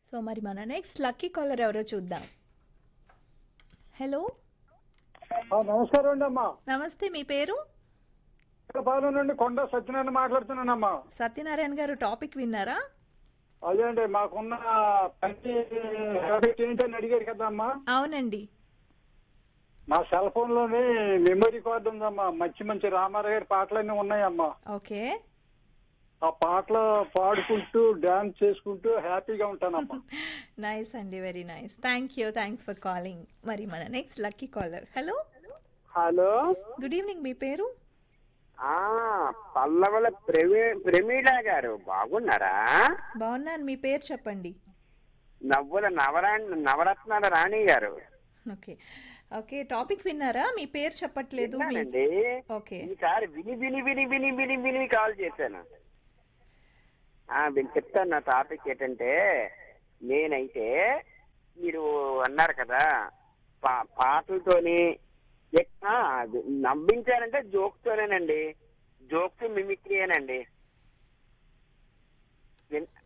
so మరి మన next lucky caller ఎవరో చూద్దాం హలో ఆ, నమస్కారం అండి అమ్మా నమస్తే మీ పేరు పాలెం నుండి కొండ సత్యనారాయణ మాట్లాడుతున్నానమ్మా సత్యనారాయణ గారు టాపిక్ విన్నారా అదే అండి మాకున్న పని హ్యాబిట్ ఏంటని అడిగారు కదమ్మా అవునండి మా సెల్ ఫోన్ లోని మెమరీ కార్డు ఉందమ్మా మంచి మంచి రామారావు గారి పాటలన్నీ ఉన్నాయమ్మా ఓకే ఆ పాటలు పాడుకుంటూ డాన్స్ చేసుకుంటూ హ్యాపీగా ఉంటానమ్మా నైస్ అండి very nice thank you thanks for calling మరి మన next lucky caller hello hello good evening మీ పేరు ఆ పల్లవల ప్రవీ ప్రమీళ గారు బాగున్నారా బాగున్నాను మీ పేరు చెప్పండి నవ్వుల నవరాణి నవరత్నాల రాణి గారు ఓకే ఓకే టాపిక్ విన్నారా మీ పేరు చెప్పట్లేదు మీ విన్నానండి ఓకే ఈసారి విని విని విని విని విని విని కాల్ చేశాను ఆ నేను చెప్తాను నా టాపిక్ ఏంటంటే నేనైతే మీరు అన్నారు కదా పా పాటలతోని ఎక్- ఆ, అది నవ్వించానంటే జోక్ తోనేనండి జోక్ మిమిక్రీయేనండి విన్-